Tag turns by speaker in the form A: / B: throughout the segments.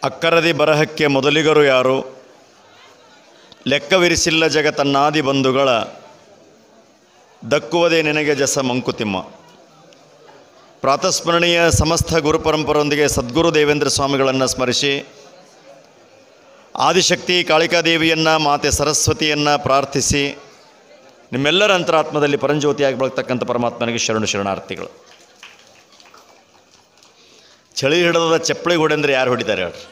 A: ಅಕ್ಕರದಿ ಬರಹಕ್ಕೆ ಮೊದಲಿಗರು ಯಾರು ಲೆಕ್ಕವಿರಿಸಿಲ್ಲ ಜಗತ್ತನ್ನಾದಿ ಬಂಧುಗಳ ದಕ್ಕುವುದೇ ನಿನಗೆ ಜಸ ಮಂಕುತಿಮ್ಮ ಪ್ರಾತಸ್ಮರಣೀಯ ಸಮಸ್ತ ಗುರುಪರಂಪರೊಂದಿಗೆ ಸದ್ಗುರು ದೇವೇಂದ್ರ ಸ್ವಾಮಿಗಳನ್ನು ಸ್ಮರಿಸಿ ಆದಿಶಕ್ತಿ ಕಾಳಿಕಾದೇವಿಯನ್ನು ಮಾತೆ ಸರಸ್ವತಿಯನ್ನು ಪ್ರಾರ್ಥಿಸಿ ನಿಮ್ಮೆಲ್ಲರ ಅಂತರಾತ್ಮದಲ್ಲಿ ಪರಂಜ್ಯೋತಿಯಾಗಿ ಬೆಳಗ್ತಕ್ಕಂಥ ಪರಮಾತ್ಮನಿಗೆ ಶರಣು ಶರಣಾರ್ಥಿಗಳು ಚಳಿ ಹಿಡಿದ ಚಪ್ಪಳಿ ಹೊಡೆಂದ್ರೆ ಯಾರು ಹೊಡಿತಾರೆ ಹೇಳ್ರಿ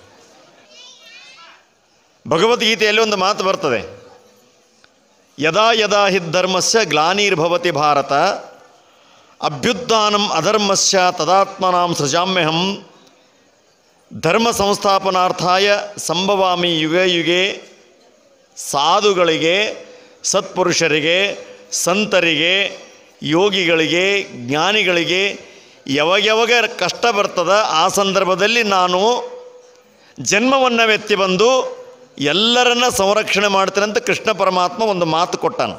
A: ಭಗವದ್ಗೀತೆಯಲ್ಲಿ ಒಂದು ಮಾತು ಬರ್ತದೆ ಯದಾ ಯದಾ ಹಿ ಧರ್ಮಸ್ಯ ಗ್ಲಾನಿರ್ಭವತಿ ಭಾರತ ಅಭ್ಯುತ್ಥಾನಂ ಅಧರ್ಮಸ್ಯ ತದಾತ್ಮನಾಂ ಸೃಜಾಮ್ಯಹಂ ಧರ್ಮ ಸಂಸ್ಥಾಪನಾರ್ಥಾಯ ಸಂಭವಾಮಿ ಯುಗೆ ಯುಗೆ ಸಾಧುಗಳಿಗೆ ಸತ್ಪುರುಷರಿಗೆ ಸಂತರಿಗೆ ಯೋಗಿಗಳಿಗೆ ಜ್ಞಾನಿಗಳಿಗೆ ಯಾವಾಗ ಯಾವಾಗ ಕಷ್ಟ ಬರ್ತದ ಆ ಸಂದರ್ಭದಲ್ಲಿ ನಾನು ಜನ್ಮವನ್ನು ಎತ್ತಿ ಬಂದು ಎಲ್ಲರನ್ನ ಸಂರಕ್ಷಣೆ ಮಾಡ್ತೇನೆ ಅಂತ ಕೃಷ್ಣ ಪರಮಾತ್ಮ ಒಂದು ಮಾತು ಕೊಟ್ಟಾನ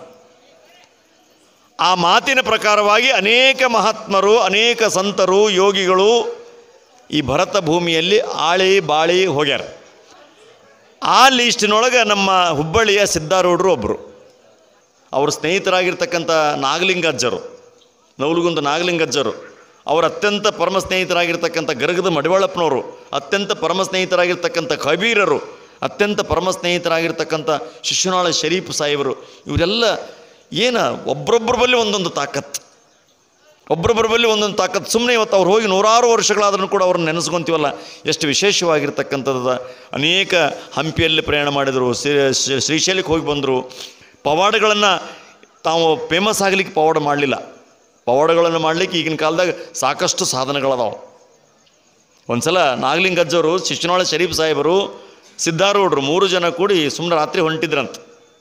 A: ಆ ಮಾತಿನ ಪ್ರಕಾರವಾಗಿ ಅನೇಕ ಮಹಾತ್ಮರು ಅನೇಕ ಸಂತರು ಯೋಗಿಗಳು ಈ ಭರತ ಭೂಮಿಯಲ್ಲಿ ಆಳಿ ಬಾಳಿ ಹೋಗ್ಯಾರ ಆ ಲೀಸ್ಟಿನೊಳಗೆ ನಮ್ಮ ಹುಬ್ಬಳ್ಳಿಯ ಸಿದ್ಧಾರೂಢರು ಒಬ್ಬರು ಅವ್ರ ಸ್ನೇಹಿತರಾಗಿರ್ತಕ್ಕಂಥ ನಾಗಲಿಂಗಜ್ಜರು ನವಲಗುಂದ ನಾಗಲಿಂಗಜ್ಜರು ಅವರ ಅತ್ಯಂತ ಪರಮ ಸ್ನೇಹಿತರಾಗಿರ್ತಕ್ಕಂಥ ಗರಗದ ಮಡಿವಾಳಪ್ಪನವರು ಅತ್ಯಂತ ಪರಮ ಸ್ನೇಹಿತರಾಗಿರ್ತಕ್ಕಂಥ ಕಬೀರರು ಅತ್ಯಂತ ಪರಮ ಸ್ನೇಹಿತರಾಗಿರ್ತಕ್ಕಂಥ ಶಿಶುನಾಳ ಶರೀಫ್ ಸಾಹೇಬರು ಇವರೆಲ್ಲ ಏನು ಒಬ್ಬರೊಬ್ಬರ ಬಳಿ ಒಂದೊಂದು ತಾಕತ್ತು ಒಬ್ಬರೊಬ್ಬರ ಬಳಿ ಒಂದೊಂದು ತಾಕತ್ತು ಸುಮ್ಮನೆ ಇವತ್ತು ಅವ್ರು ಹೋಗಿ ನೂರಾರು ವರ್ಷಗಳಾದ್ರೂ ಕೂಡ ಅವ್ರನ್ನ ನೆನೆಸ್ಕೊಂತೀವಲ್ಲ ಎಷ್ಟು ವಿಶೇಷವಾಗಿರ್ತಕ್ಕಂಥದ್ದು ಅನೇಕ ಹಂಪಿಯಲ್ಲಿ ಪ್ರಯಾಣ ಮಾಡಿದರು ಶ್ರೀ ಶ್ರೀಶೈಲಕ್ಕೆ ಹೋಗಿ ಬಂದರು ಪವಾಡಗಳನ್ನು ತಾವು ಫೇಮಸ್ ಆಗಲಿಕ್ಕೆ ಪವಾಡ ಮಾಡಲಿಲ್ಲ ಪವಾಡಗಳನ್ನು ಮಾಡಲಿಕ್ಕೆ ಈಗಿನ ಕಾಲದಾಗ ಸಾಕಷ್ಟು ಸಾಧನಗಳದಾವೆ ಒಂದು ಸಲ ನಾಗಲಿಂಗಜ್ಜವರು ಶಿಶುನಾಳ ಶರೀಫ್ ಸಾಹೇಬರು ಸಿದ್ಧಾರೂಢರು ಮೂರು ಜನ ಕೂಡಿ ಸುಮ್ಮನೆ ರಾತ್ರಿ ಹೊಂಟಿದ್ರಂತ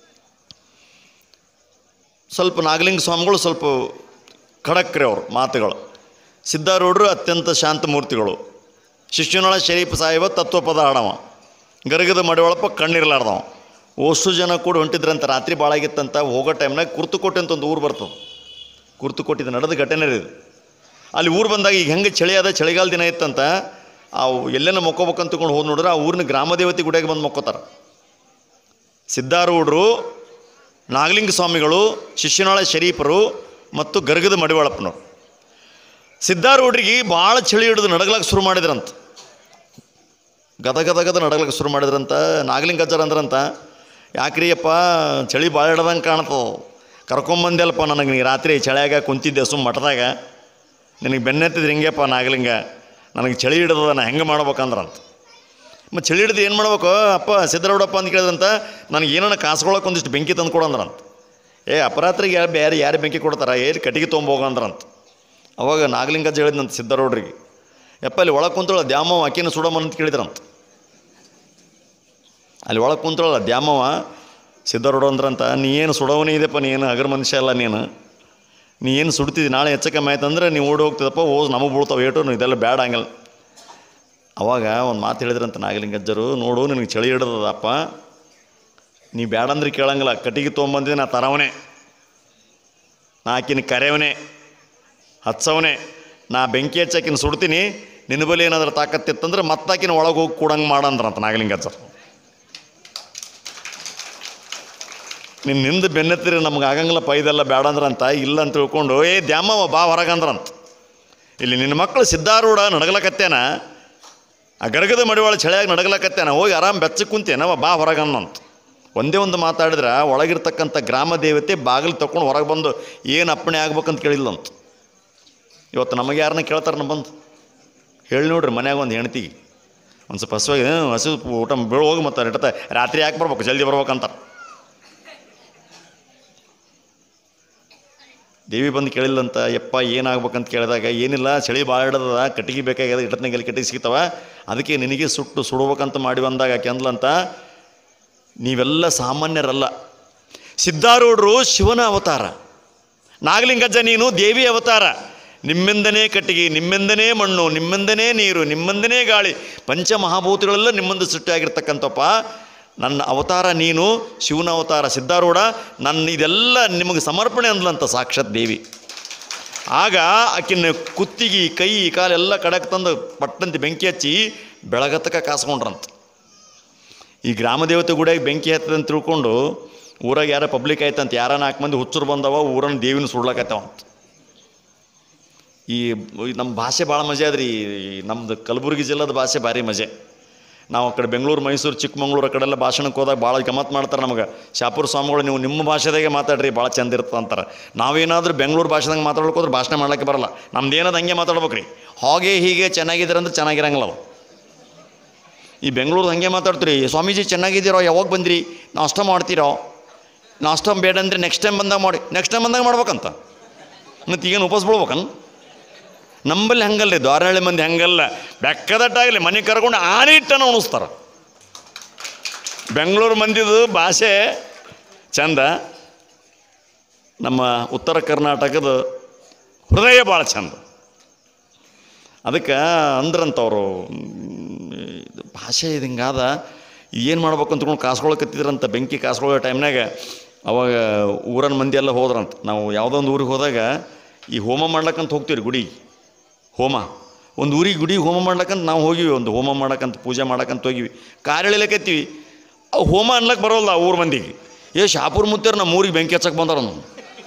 A: ಸ್ವಲ್ಪ ನಾಗಲಿಂಗ ಸ್ವಾಮಿಗಳು ಸ್ವಲ್ಪ ಖಡಕ್ರೆ ಅವರು ಮಾತುಗಳು ಸಿದ್ಧಾರೂಢರು ಅತ್ಯಂತ ಶಾಂತ ಮೂರ್ತಿಗಳು ಶಿಶುನಾಳ ಶರೀಫ್ ಸಾಹೇಬ ತತ್ವಪದ ಹಾಡವ ಗರಗದ ಮಡಿವಳಪ್ಪ ಕಣ್ಣಿರ್ಲಾರ್ದವ ಅಷ್ಟು ಜನ ಕೂಡ ಹೊಂಟಿದ್ರಂತ ರಾತ್ರಿ ಭಾಳ ಆಗಿತ್ತಂತ ಹೋಗೋ ಟೈಮ್ನಾಗ ಕುರ್ತುಕೋಟೆ ಅಂತ ಒಂದು ಊರು ಬರ್ತದೆ ಕುರ್ತುಕೋಟಿದ ನಡೆದ ಘಟನೆ ರೀ ಇದು ಅಲ್ಲಿ ಊರು ಬಂದಾಗ ಈಗ ಹೆಂಗೆ ಚಳಿ ಅದ ಚಳಿಗಾಲ ದಿನ ಇತ್ತಂತ ಆ ಎಲ್ಲೇನ ಮಕ್ಕೋಬೇಕಂತ ತಗೊಂಡು ಹೋಗಿ ನೋಡಿದ್ರೆ ಆ ಊರಿನ ಗ್ರಾಮದೇವತೆ ಗುಡಿಯಾಗ ಬಂದು ಮಕ್ಕೋತಾರೆ ಸಿದ್ಧಾರೂಢರು ನಾಗಲಿಂಗ ಸ್ವಾಮಿಗಳು ಶಿಶುನಾಳ ಶರೀಫರು ಮತ್ತು ಗರ್ಗದ ಮಡಿವಾಳಪ್ಪನವರು ಸಿದ್ಧಾರೂಢರಿಗೆ ಭಾಳ ಚಳಿ ಹಿಡಿದು ನಡಗ್ಲಾಕ ಶುರು ಮಾಡಿದ್ರಂತ ಗದ ಗದ ಗದ ನಡಗ್ಲಕ್ಕೆ ಶುರು ಮಾಡಿದ್ರಂತ ನಾಗಲಿಂಗಜ್ಜರ ಅಂದ್ರಂತ ಯಾಕ್ರಿ ಅಪ್ಪ ಚಳಿ ಭಾಳ ಹಿಡ್ದಂಗೆ ಕಾಣ್ತದೆ ಕರ್ಕೊಂಬಂದೆಲ್ಲಪ್ಪ ನನಗೆ ನೀ ರಾತ್ರಿ ಚಳಿಯಾಗ ಕುಂತಿದ್ದೆ ಸುಮ್ಮ ಮಠದಾಗ ನಿನಗೆ ಬೆನ್ನೆತ್ತಿದ್ರೆ ಹಿಂಗೆಪ್ಪ ನಾಗಲಿಂಗ ನನಗೆ ಚಳಿ ಹಿಡ್ದದ ನಾ ಹೆಂಗೆ ಮಾಡ್ಬೇಕಂದ್ರಂತ ಮತ್ತು ಚಳಿ ಹಿಡ್ದು ಏನು ಮಾಡ್ಬೇಕು ಅಪ್ಪ ಸಿದ್ದರೌಡಪ್ಪ ಅಂತ ಕೇಳಿದ್ರಂತ ನನಗೆ ಏನನ್ನ ಕಾಸ್ಕೊಳಕ್ಕೆ ಒಂದಿಷ್ಟು ಬೆಂಕಿ ತಂದು ಕೊಡಂದ್ರಂತ ಏ ಅಪರಾತ್ರಿಗೆ ಯಾರು ಬೇರೆ ಯಾರು ಬೆಂಕಿ ಕೊಡ್ತಾರ ಏನು ಕಟ್ಟಿಗೆ ತೊಗೊಂಬೋಗಂದ್ರಂತ ಅವಾಗ ನಾಗಲಿಂಗಜ್ಜ ಹೇಳಿದ್ನಂತ ಸಿದ್ದರೌಡ್ರಿಗೆ ಯಪ್ಪ ಅಲ್ಲಿ ಒಳಗೆ ಕುಂತಳ ದ್ಯಾಮವ್ವ ಆಕಿನ ಸುಡಮನ್ ಅಂತ ಕೇಳಿದ್ರಂತ ಅಲ್ಲಿ ಒಳಗೆ ಕುಂತಳಲ್ಲ ದ್ಯಾಮವ್ವ ಸಿದ್ದರೌಡ ಅಂದ್ರಂತ ನೀ ಏನು ಸುಡವನೇ ಇದೆಪ್ಪ ನೀ ಏನು ಅಗರ್ ಮನುಷ್ಯ ಅಲ್ಲ ನೀನು ನೀ ಏನು ಸುಡ್ತಿದ್ದಿ ನಾಳೆ ಹೆಚ್ಚಕಮ್ಮಿ ಆಯ್ತಂದ್ರೆ ನೀವು ಓಡಿ ಹೋಗ್ತಿದಪ್ಪ ಓಸ್ ನಮಗೆ ಬೀಳ್ತಾವೆ ಏಟು ಇದೆಲ್ಲ ಬ್ಯಾಡ ಹಂಗಲ್ಲ ಅವಾಗ ಒಂದು ಮಾತು ಹೇಳಿದ್ರಂತ ನಾಗಲಿಂಗಜ್ಜರು ನೋಡು ನಿನಗೆ ಚಳಿ ಹಿಡ್ದದಪ್ಪ ನೀ ಬ್ಯಾಡ ಅಂದ್ರೆ ಕೇಳಂಗಿಲ್ಲ ಕಟ್ಟಿಗೆ ತೊಗೊಂಬಂದಿದ್ದೆ ನಾ ತರವನೇ ನಾ ಆಕಿನ ಕರೆಯವನೇ ಹಚ್ಚವನೇ ನಾ ಬೆಂಕಿ ಹಚ್ಚಾಕಿನ ಸುಡ್ತೀನಿ ನಿನ್ನ ಬಳಿ ಏನಾದ್ರೂ ತಾಕತ್ತಿತ್ತಂದ್ರೆ ಮತ್ತಾಕಿನ ಒಳಗೆ ಹೋಗಿ ಕೂಡಂಗೆ ಮಾಡಂದ್ರಂತ ನಾಗಲಿಂಗಜ್ಜರು ನಿನ್ನ ನಿಂದು ಬೆನ್ನತ್ತಿರಿ ನಮ್ಗೆ ಆಗಂಗಿಲ್ಲಪ್ಪ ಇದೆಲ್ಲ ಬೇಡ ಅಂದ್ರಂತ ಇಲ್ಲ ಅಂತ ತಿಳ್ಕೊಂಡು ಏ ದ್ಯಾಮವ್ವ ಬಾ ಹೊರಗಂದ್ರಂತ ಇಲ್ಲಿ ನಿನ್ನ ಮಕ್ಕಳು ಸಿದ್ಧಾರೂಢ ನಡಗಲಕತ್ತೇನ ಆ ಗರಗದ ಮಡಿವಾಳ ಚಳಿಯಾಗಿ ನಡಗಲಕತ್ತೇನ ಹೋಗಿ ಆರಾಮ್ ಬೆಚ್ಚಗೆ ಕುಂತೇನವ ಬಾ ಹೊರಗನ್ನಂತ ಒಂದೇ ಒಂದು ಮಾತಾಡಿದ್ರೆ ಒಳಗಿರ್ತಕ್ಕಂಥ ಗ್ರಾಮ ದೇವತೆ ಬಾಗಿಲು ತಕೊಂಡು ಹೊರಗೆ ಬಂದು ಏನು ಅಪ್ಪಣೆ ಆಗ್ಬೇಕಂತ ಕೇಳಿಲ್ಲಂತ ಇವತ್ತು ನಮಗೆ ಯಾರನ್ನ ಕೇಳ್ತಾರೆ ನಮ್ಮ ಬಂದು ಹೇಳಿ ನೋಡ್ರಿ ಮನ್ಯಾಗ ಒಂದು ಹೆಣ್ತಿಗೆ ಒಂದು ಸ್ವಲ್ಪ ಹಸುವಾಗಿ ಹಸು ಊಟ ಬೀಳು ಹೋಗಿ ಮತ್ತೆ ಇಡ್ತ ರಾತ್ರಿ ಯಾಕೆ ಬರ್ಬೇಕು ಜಲ್ದಿ ಬರ್ಬೇಕಂತಾರೆ ದೇವಿ ಬಂದು ಕೇಳಿಲ್ಲಂತ ಯಪ್ಪ ಏನಾಗ್ಬೇಕಂತ ಕೇಳಿದಾಗ ಏನಿಲ್ಲ ಚಳಿ ಭಾಳ ಹಿಡ್ದದ ಕಟ್ಟಿಗೆ ಬೇಕಾಗ್ಯದ ಇಟ್ಟತ್ನಾಗ ಎಲ್ಲಿ ಕಟ್ಟಿಗೆ ಸಿಗ್ತಾವ ಅದಕ್ಕೆ ನಿನಗೆ ಸುಟ್ಟು ಸುಡ್ಬೇಕಂತ ಮಾಡಿ ಬಂದಾಗ ಆಕೆ ಅಂದ್ಲಂತ ನೀವೆಲ್ಲ ಸಾಮಾನ್ಯರಲ್ಲ ಸಿದ್ಧಾರೂಢರು ಶಿವನ ಅವತಾರ ನಾಗಲಿಂಗಜ್ಜ ನೀನು ದೇವಿ ಅವತಾರ ನಿಮ್ಮಿಂದನೇ ಕಟ್ಟಿಗೆ ನಿಮ್ಮಿಂದನೇ ಮಣ್ಣು ನಿಮ್ಮಿಂದನೇ ನೀರು ನಿಮ್ಮಿಂದನೇ ಗಾಳಿ ಪಂಚಮಹಾಭೂತಗಳೆಲ್ಲ ನಿಮ್ಮಿಂದ ಸೃಷ್ಟಿಯಾಗಿರ್ತಕ್ಕಂಥಪ್ಪ ನನ್ನ ಅವತಾರ ನೀನು ಶಿವನ ಅವತಾರ ಸಿದ್ಧಾರೂಢ ನನ್ನ ಇದೆಲ್ಲ ನಿಮಗೆ ಸಮರ್ಪಣೆ ಅಂದ್ಲಂತ ಸಾಕ್ಷಾತ್ ದೇವಿ ಆಗ ಆಕಿನ ಕುತ್ತಿಗೆ ಕೈ ಕಾಲೆಲ್ಲ ಕಡಕ್ಕೆ ತಂದು ಪಟ್ಟಂತೆ ಬೆಂಕಿ ಹಚ್ಚಿ ಬೆಳಗತ್ತಕ ಕಾಸ್ಕೊಂಡ್ರಂತ ಈ ಗ್ರಾಮ ದೇವತೆ ಗುಡಿಯಾಗ ಬೆಂಕಿ ಹತ್ತದ ಅಂತ ತಿಳ್ಕೊಂಡು ಊರಾಗ ಯಾರ ಪಬ್ಲಿಕ್ ಆಯ್ತಂತ ಯಾರ ನಾಲ್ಕು ಮಂದಿ ಹುಚ್ಚರು ಬಂದವ ಊರನ್ನ ದೇವಿನ ಸುಡ್ಲಕತ್ತವ ಅಂತ ಈ ಈ ನಮ್ಮ ಭಾಷೆ ಭಾಳ ಮಜಾ ಅದ್ರಿ ಈ ನಮ್ದು ಕಲಬುರಗಿ ಜಿಲ್ಲೆದ ಭಾಷೆ ಭಾರಿ ಮಜೆ ನಾವು ಆ ಕಡೆ ಬೆಂಗಳೂರು ಮೈಸೂರು ಚಿಕ್ಕಮಂಗ್ಳೂರು ಆ ಕಡೆಲ್ಲ ಭಾಷಣಕ್ಕೆ ಹೋದಾಗ ಭಾಳ ಗಮತ್ ಮಾಡ್ತಾರೆ ನಮಗೆ ಶಾಪುರ ಸ್ವಾಮಿಗಳು ನೀವು ನಿಮ್ಮ ಭಾಷೆದಾಗೆ ಮಾತಾಡ್ರಿ ಭಾಳ ಚಂದ ಇರ್ತದೆ ಅಂತಾರೆ ನಾವೇನಾದ್ರೂ ಬೆಂಗಳೂರು ಭಾಷೆದಂಗೆ ಮಾತಾಡ್ಲಿಕ್ಕೆ ಹೋದ್ರೆ ಭಾಷಣ ಮಾಡ್ಲಿಕ್ಕೆ ಬರಲ್ಲ ನಮ್ದು ಏನದು ಹಂಗೆ ಮಾತಾಡ್ಬೇಕು ರೀ ಹಾಗೆ ಹೀಗೆ ಚೆನ್ನಾಗಿದ್ದೀರ ಅಂದ್ರೆ ಚೆನ್ನಾಗಿರಂಗಿಲ್ಲ ಅವು ಈ ಬೆಂಗಳೂರು ಹಂಗೆ ಮಾತಾಡ್ತೀರಿ ಸ್ವಾಮೀಜಿ ಚೆನ್ನಾಗಿದ್ದೀರೋ ಯಾವಾಗ ಬಂದಿರಿ ನಾಷ್ಟ ಮಾಡ್ತೀರೋ ನಾಷ್ಟ ಬೇಡ ಅಂದರೆ ನೆಕ್ಸ್ಟ್ ಟೈಮ್ ಬಂದಾಗ ಮಾಡಿ ನೆಕ್ಸ್ಟ್ ಟೈಮ್ ಬಂದಾಗ ಮಾಡ್ಬೇಕಂತ ಮತ್ತು ಈಗೇನು ಉಪವಾಸ ಬಿಡ್ಬೇಕನ್ ನಂಬಲ್ಲಿ ಹಂಗಲ್ಲ ರೀ ದ್ವಾರಹಳ್ಳಿ ಮಂದಿ ಹಂಗಲ್ಲ ಬೆಕ್ಕದಟ್ಟಾಗಲಿ ಮನೆ ಕರ್ಕೊಂಡು ಆನಿಟ್ಟನ ಉಣಿಸ್ತಾರೆ ಬೆಂಗಳೂರು ಮಂದಿದು ಭಾಷೆ ಚಂದ ನಮ್ಮ ಉತ್ತರ ಕರ್ನಾಟಕದ ಹೃದಯ ಭಾಳ ಚಂದ ಅದಕ್ಕೆ ಅಂದ್ರಂತವರು ಇದು ಭಾಷೆ ಇದು ಹಿಂಗಾದ ಏನು ಮಾಡ್ಬೇಕು ಅಂತ್ಕೊಂಡು ಕಾಸ್ಕೊಳಕತ್ತಿದ್ರಂತ ಬೆಂಕಿ ಕಾಸ್ಕೊಳ್ಳೋ ಟೈಮ್ನಾಗ ಅವಾಗ ಊರನ ಮಂದಿ ಎಲ್ಲ ಹೋದ್ರಂತ ನಾವು ಯಾವುದೋ ಒಂದು ಊರಿಗೆ ಹೋದಾಗ ಈ ಹೋಮ ಮಾಡ್ಲಕ್ಕಂತ ಹೋಗ್ತೀವಿ ಗುಡಿ ಹೋಮ ಒಂದು ಊರಿಗೆ ಗುಡಿ ಹೋಮ ಮಾಡ್ಲಕ್ಕಂತ ನಾವು ಹೋಗಿವಿ ಒಂದು ಹೋಮ ಮಾಡಕ್ಕಂತ ಪೂಜೆ ಮಾಡಕ್ಕಂತ ಹೋಗಿವಿ ಕಾರ್ ಎಳಿಲಕತ್ತೀವಿ ಅವು ಹೋಮ ಅನ್ಲಕ್ಕೆ ಬರೋಲ್ಲ ಆ ಊರ ಮಂದಿಗೆ ಏ ಶಾಪುರ್ ಮುತ್ತೇರು ನಮ್ಮ ಊರಿಗೆ ಬೆಂಕಿ ಹಚ್ಚಕ್ಕೆ ಬಂದಾರ ನಾವು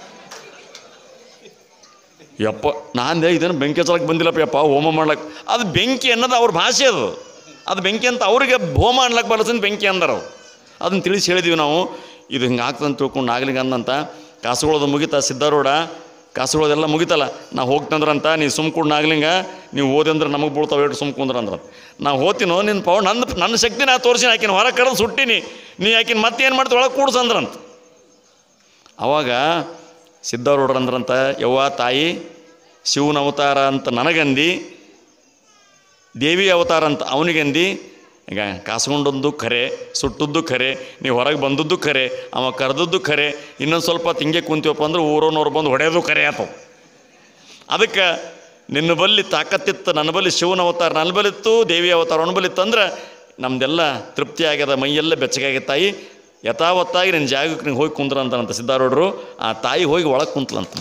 A: ಯಪ್ಪ ನಾನು ಇದನ್ನು ಬೆಂಕಿ ಹಚ್ಚಲಕ್ಕೆ ಬಂದಿಲ್ಲಪ್ಪ ಯಪ್ಪ ಹೋಮ ಮಾಡ್ಲಕ್ಕೆ ಅದು ಬೆಂಕಿ ಅನ್ನೋದು ಅವ್ರ ಭಾಷೆ ಅದು ಅದು ಬೆಂಕಿ ಅಂತ ಅವ್ರಿಗೆ ಹೋಮ ಅನ್ಲಕ್ಕೆ ಬಳಸಿದ ಬೆಂಕಿ ಅಂದಾರ ಅವ್ರು ಅದನ್ನು ತಿಳಿಸಿ ಹೇಳಿದೀವಿ ನಾವು ಇದು ಹಿಂಗೆ ಆಗ್ತದೆ ಅಂತ ತಿಳ್ಕೊಂಡು ಆಗ್ಲಿಕ್ಕೆ ಅಂದಂತ ಕಾಸುಗಳದು ಮುಗಿತಾ ಸಿದ್ಧಾರೂಢ ಕಾಸುಗಳದೆಲ್ಲ ಮುಗಿತಲ್ಲ ನಾ ಹೋಗ್ತಂದ್ರಂತ ನೀ ಸುಮ್ಕೊಂಡು ನಾಗ್ಲಿಂಗ ನೀವು ಓದಂದ್ರೆ ನಮಗೆ ಬೀಳ್ತಾವೆ ಎಷ್ಟು ಸುಮ್ಕೊಂಡ್ರ ಅಂದ್ರ ನಾವು ಹೋಗ್ತೀನೋ ನಿನ್ನ ಪವ ನನ್ನ ನನ್ನ ಶಕ್ತಿ ನಾ ತೋರಿಸಿ ಆಕಿನ ಹೊರಗೆ ಕರೆದು ಸುಟ್ಟಿನಿ ನೀ ಆಕಿನ ಮತ್ತೇನು ಮಾಡ್ತೀವಿ ಒಳಗೆ ಕೂಡ್ಸಂದ್ರಂತ ಅವಾಗ ಸಿದ್ಧಾರೂಢರು ಅಂದ್ರಂತ ಯವ್ವ ತಾಯಿ ಶಿವನ ಅವತಾರ ಅಂತ ನನಗಂದು ದೇವಿ ಅವತಾರ ಅಂತ ಅವನಿಗಂದು ಈಗ ಕಾಸ್ಕೊಂಡದ್ದು ಖರೆ ಸುಟ್ಟದ್ದು ಖರೆ ನೀವು ಹೊರಗೆ ಬಂದದ್ದು ಖರೆ ಅವ ಕರೆದದ್ದು ಖರೆ ಇನ್ನೊಂದು ಸ್ವಲ್ಪ ಹೊತ್ತು ಹಿಂಗೆ ಕುಂತೀವಪ್ಪ ಅಂದ್ರೆ ಊರೋನವ್ರು ಬಂದು ಹೊಡೆಯೋದು ಖರೆ ಆತವು ಅದಕ್ಕೆ ನಿನ್ನ ಬಲ್ಲಿ ತಾಕತ್ತಿತ್ತು ನನ್ನ ಬಲ್ಲಿ ಶಿವನ ಅವತಾರ ನನ್ನ ಬಲಿತ್ತು ದೇವಿ ಅವತಾರ ಅವನ ಬಲಿತ್ತು ಅಂದ್ರೆ ನಮ್ದೆಲ್ಲ ತೃಪ್ತಿ ಆಗ್ಯದ ಮೈಯೆಲ್ಲ ಬೆಚ್ಚಗಾಗ್ಯದ ತಾಯಿ ಯಥಾವತ್ತಾಗಿ ನಿನ್ನ ಜಾಗಕ್ಕೆ ನೀವು ಹೋಗಿ ಕುಂದ್ರ ಅಂತಾರಂತ ಸಿದ್ಧಾರೂಢರು ಆ ತಾಯಿ ಹೋಗಿ ಒಳಗೆ ಕುಂತ್ಲಂತ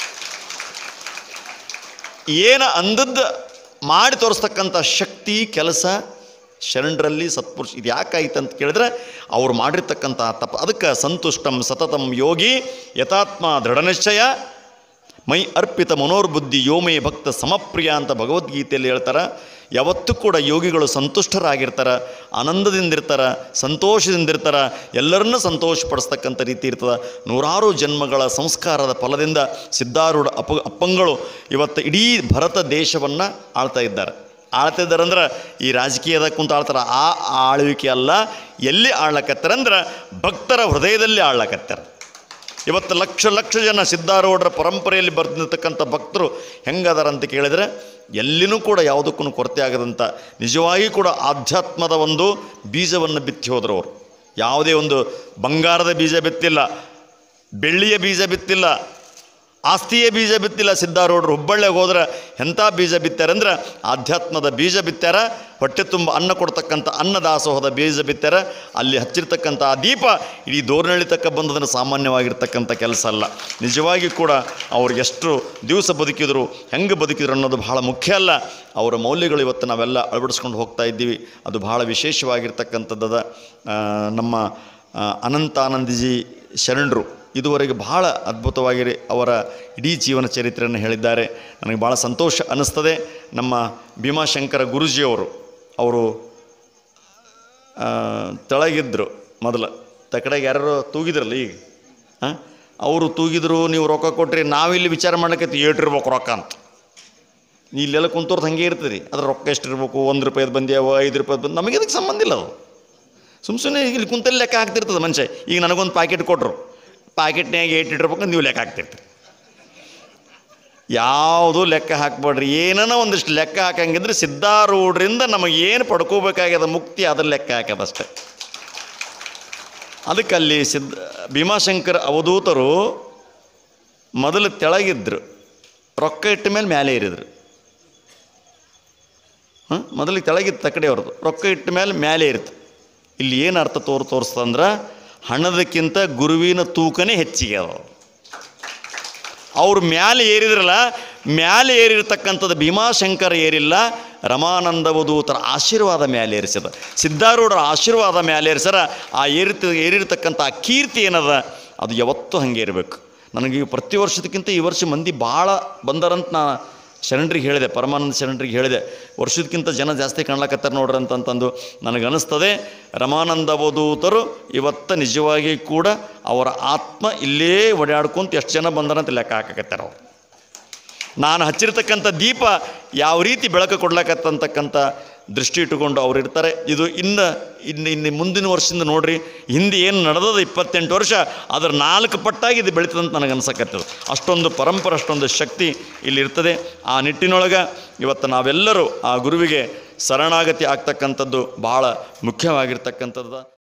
A: ಏನು ಅಂದದ್ದು ಮಾಡಿ ತೋರಿಸ್ತಕ್ಕಂಥ ಶಕ್ತಿ ಕೆಲಸ ಶರಣರಲ್ಲಿ ಸತ್ಪುರುಷ ಇದು ಯಾಕಾಯ್ತು ಅಂತ ಕೇಳಿದ್ರೆ ಅವ್ರು ಮಾಡಿರ್ತಕ್ಕಂಥ ತಪ ಅದಕ್ಕೆ ಸಂತುಷ್ಟಂ ಸತತಂ ಯೋಗಿ ಯಥಾತ್ಮ ದೃಢನಿಶ್ಚಯ ಮೈ ಅರ್ಪಿತ ಮನೋರ್ಬುದ್ಧಿ ಯೋಮೇ ಭಕ್ತ ಸಮಪ್ರಿಯ ಅಂತ ಭಗವದ್ಗೀತೆಯಲ್ಲಿ ಹೇಳ್ತಾರೆ ಯಾವತ್ತೂ ಕೂಡ ಯೋಗಿಗಳು ಸಂತುಷ್ಟರಾಗಿರ್ತಾರೆ ಆನಂದದಿಂದಿರ್ತಾರೆ ಸಂತೋಷದಿಂದಿರ್ತಾರೆ ಎಲ್ಲರನ್ನೂ ಸಂತೋಷಪಡಿಸ್ತಕ್ಕಂಥ ರೀತಿ ಇರ್ತದೆ ನೂರಾರು ಜನ್ಮಗಳ ಸಂಸ್ಕಾರದ ಫಲದಿಂದ ಸಿದ್ಧಾರೂಢ ಅಪ ಅಪ್ಪಂಗಳು ಇವತ್ತು ಇಡೀ ಭರತ ದೇಶವನ್ನು ಆಳ್ತಾ ಇದ್ದಾರೆ ಆಳ್ತಾ ಇದ್ದಾರೆ ಅಂದ್ರೆ ಈ ರಾಜಕೀಯದಾಗ ಕುಂತ ಆಳ್ತಾರೆ ಆ ಆಳ್ವಿಕೆ ಅಲ್ಲ ಎಲ್ಲಿ ಆಳ್ಲಕತ್ತಾರೆ ಅಂದ್ರೆ ಭಕ್ತರ ಹೃದಯದಲ್ಲಿ ಆಳ್ಲಕತ್ತಾರೆ ಇವತ್ತು ಲಕ್ಷ ಲಕ್ಷ ಜನ ಸಿದ್ಧಾರೂಢರ ಪರಂಪರೆಯಲ್ಲಿ ಬರ್ತಿರ್ತಕ್ಕಂಥ ಭಕ್ತರು ಹೆಂಗದಾರ ಅಂತ ಕೇಳಿದರೆ ಎಲ್ಲಿನೂ ಕೂಡ ಯಾವುದಕ್ಕೂ ಕೊರತೆ ಆಗದಂಥ ನಿಜವಾಗಿ ಕೂಡ ಆಧ್ಯಾತ್ಮದ ಒಂದು ಬೀಜವನ್ನು ಬಿತ್ತಿ ಹೋದರು ಅವರು ಯಾವುದೇ ಒಂದು ಬಂಗಾರದ ಬೀಜ ಬಿತ್ತಿಲ್ಲ ಬೆಳ್ಳಿಯ ಬೀಜ ಬಿತ್ತಿಲ್ಲ ಆಸ್ತಿಯ ಬೀಜ ಬಿತ್ತಿಲ್ಲ ಸಿದ್ಧಾರೂಢರು ಹುಬ್ಬಳ್ಳಿಗೆ ಹೋದ್ರೆ ಎಂಥ ಬೀಜ ಬಿತ್ತಾರೆ ಅಂದ್ರೆ ಆಧ್ಯಾತ್ಮದ ಬೀಜ ಬಿತ್ತಾರ ಹೊಟ್ಟೆ ತುಂಬ ಅನ್ನ ಕೊಡ್ತಕ್ಕಂಥ ಅನ್ನದಾಸೋಹದ ಬೀಜ ಬಿತ್ತಾರ ಅಲ್ಲಿ ಹಚ್ಚಿರ್ತಕ್ಕಂಥ ಆ ದೀಪ ಇಡೀ ದೋರ್ನಳ್ಳಿ ತಕ್ಕ ಬಂದದನ್ನು ಸಾಮಾನ್ಯವಾಗಿರ್ತಕ್ಕಂಥ ಕೆಲಸ ಅಲ್ಲ ನಿಜವಾಗಿ ಕೂಡ ಅವ್ರು ಎಷ್ಟು ದಿವಸ ಬದುಕಿದ್ರು ಹೆಂಗೆ ಬದುಕಿದ್ರು ಅನ್ನೋದು ಬಹಳ ಮುಖ್ಯ ಅಲ್ಲ ಅವರ ಮೌಲ್ಯಗಳು ಇವತ್ತು ನಾವೆಲ್ಲ ಅಳವಡಿಸ್ಕೊಂಡು ಹೋಗ್ತಾ ಇದ್ದೀವಿ ಅದು ಬಹಳ ವಿಶೇಷವಾಗಿರ್ತಕ್ಕಂಥದ್ದದ ಆ, ನಮ್ಮ ಆ, ಅನಂತಾನಂದಜಿ ಶರಣರು ಇದುವರೆಗೆ ಬಹಳ ಅದ್ಭುತವಾಗಿ ಅವರ ಇಡೀ ಜೀವನ ಚರಿತ್ರೆಯನ್ನು ಹೇಳಿದ್ದಾರೆ ನನಗೆ ಭಾಳ ಸಂತೋಷ ಅನ್ನಿಸ್ತದೆ ನಮ್ಮ ಭೀಮಾಶಂಕರ ಗುರುಜಿಯವರು ಅವರು ಆ, ತೆಳಗಿದ್ರು ಮೊದಲು ತಕಡೆಗೆ ಯಾರು ತೂಗಿದ್ರಲ್ಲ ಈಗ ಹಾಂ ಅವರು ತೂಗಿದ್ರು ನೀವು ರೊಕ್ಕ ಕೊಟ್ರಿ ನಾವಿಲ್ಲಿ ವಿಚಾರ ಮಾಡ್ಲಿಕ್ಕೆ ಏಟಿರ್ಬೇಕು ರೊಕ್ಕ ಅಂತ ಇಲ್ಲೆಲ್ಲ ಕುಂತೋರ್ದು ಹಾಗೆ ಇರ್ತದೆ ರೀ ಅದ್ರ ರೊಕ್ಕ ಎಷ್ಟಿರ್ಬೇಕು ಒಂದು ರೂಪಾಯ್ದು ಬಂದ್ಯಾವ ಐದು ರೂಪಾಯ್ದು ಬಂದು ನಮಗೆ ಅದಕ್ಕೆ ಸಂಬಂಧ ಇಲ್ಲ ಅದು ಸುಮ್ಮ ಸುಮ್ಮನೆ ಇಲ್ಲಿ ಕುಂತಲ್ಲಿ ಲೆಕ್ಕ ಹಾಕ್ತಿರ್ತದೆ ಮನುಷ್ಯ ಈಗ ನನಗೊಂದು ಪ್ಯಾಕೆಟ್ ಕೊಟ್ಟರು ಪ್ಯಾಕೆಟ್ನ್ಯಾಗ ಏಟ್ ಇಟ್ಟಿರ್ಬೇಕು ನೀವು ಲೆಕ್ಕ ಹಾಕ್ತಿರ್ತೀರಿ ಯಾವುದೂ ಲೆಕ್ಕ ಹಾಕ್ಬೇಡ್ರಿ ಏನನ ಒಂದಿಷ್ಟು ಲೆಕ್ಕ ಹಾಕಂಗಿದ್ರೆ ಸಿದ್ಧಾರೂಢರಿಂದ ನಮಗೆ ಏನು ಪಡ್ಕೋಬೇಕಾಗ್ಯದ ಮುಕ್ತಿ ಅದ್ರ ಲೆಕ್ಕ ಹಾಕೋದಷ್ಟೆ ಅದಕ್ಕೆ ಅಲ್ಲಿ ಸಿದ್ಧ ಭೀಮಾಶಂಕರ ಅವಧೂತರು ಮೊದಲು ತೆಳಗಿದ್ರು ರೊಕ್ಕ ಇಟ್ಟ ಮೇಲೆ ಮೇಲೆ ಏರಿದ್ರು ಹಾಂ ಮೊದಲಿಗೆ ತೆಳಗಿತ್ತು ತಕಡೆ ಅವ್ರದ್ದು ರೊಕ್ಕ ಇಟ್ಟ ಮೇಲೆ ಮೇಲೆ ಇರುತ್ತೆ ಇಲ್ಲಿ ಏನು ಅರ್ಥ ತೋರ್ ತೋರಿಸ್ತಂದ್ರೆ ಹಣದಕ್ಕಿಂತ ಗುರುವಿನ ತೂಕನೇ ಹೆಚ್ಚಿಗೆ ಅದ ಅವ್ರು ಮ್ಯಾಲೆ ಏರಿದ್ರಲ್ಲ ಮ್ಯಾಲೆ ಏರಿರ್ತಕ್ಕಂಥದ್ದು ಭೀಮಾಶಂಕರ ಏರಿಲ್ಲ ರಮಾನಂದವಧೂತರ ಆಶೀರ್ವಾದ ಮೇಲೇರಿಸದ ಸಿದ್ಧಾರೂಢರ ಆಶೀರ್ವಾದ ಮೇಲೇರಿಸರ ಆ ಏರಿತ ಏರಿರ್ತಕ್ಕಂಥ ಆ ಕೀರ್ತಿ ಏನದ ಅದು ಯಾವತ್ತೂ ಹಾಗೆ ಇರಬೇಕು ನನಗೆ ಈ ಪ್ರತಿ ವರ್ಷದಕ್ಕಿಂತ ಈ ವರ್ಷ ಮಂದಿ ಭಾಳ ಬಂದಾರಂತ ನಾ ಶರಣರಿಗೆ ಹೇಳಿದೆ ಪರಮಾನಂದ ಶರಣರಿಗೆ ಹೇಳಿದೆ ವರ್ಷದಕ್ಕಿಂತ ಜನ ಜಾಸ್ತಿ ಕಾಣ್ಲಕತ್ತಾರ ನೋಡ್ರಿ ಅಂತಂತಂದು ನನಗನ್ನಿಸ್ತದೆ ರಮಾನಂದವಧೂತರು ಇವತ್ತು ನಿಜವಾಗಿ ಕೂಡ ಅವರ ಆತ್ಮ ಇಲ್ಲೇ ಓಡಾಡ್ಕೊಂತ ಎಷ್ಟು ಜನ ಬಂದಾರಂತ ಲೆಕ್ಕ ಹಾಕಕತ್ತಾರ ಅವ್ರು ನಾನು ಹಚ್ಚಿರ್ತಕ್ಕಂಥ ದೀಪ ಯಾವ ರೀತಿ ಬೆಳಕು ಕೊಡ್ಲಕತ್ತಂತಕ್ಕಂಥ ದೃಷ್ಟಿ ಇಟ್ಟುಕೊಂಡು ಅವ್ರು ಇರ್ತಾರೆ ಇದು ಇನ್ನು ಇನ್ನು ಇನ್ನು ಮುಂದಿನ ವರ್ಷದಿಂದ ನೋಡ್ರಿ ಹಿಂದೆ ಏನು ನಡೆದದ ಇಪ್ಪತ್ತೆಂಟು ವರ್ಷ ಅದರ ನಾಲ್ಕು ಪಟ್ಟಾಗಿ ಇದು ಬೆಳೀತದಂತ ನನಗೆ ಅನ್ಸಕತ್ತದ ಅಷ್ಟೊಂದು ಪರಂಪರೆ ಅಷ್ಟೊಂದು ಶಕ್ತಿ ಇಲ್ಲಿರ್ತದೆ ಆ ನಿಟ್ಟಿನೊಳಗೆ ಇವತ್ತು ನಾವೆಲ್ಲರೂ ಆ ಗುರುವಿಗೆ ಶರಣಾಗತಿ ಆಗ್ತಕ್ಕಂಥದ್ದು ಭಾಳ ಮುಖ್ಯವಾಗಿರ್ತಕ್ಕಂಥದ್ದು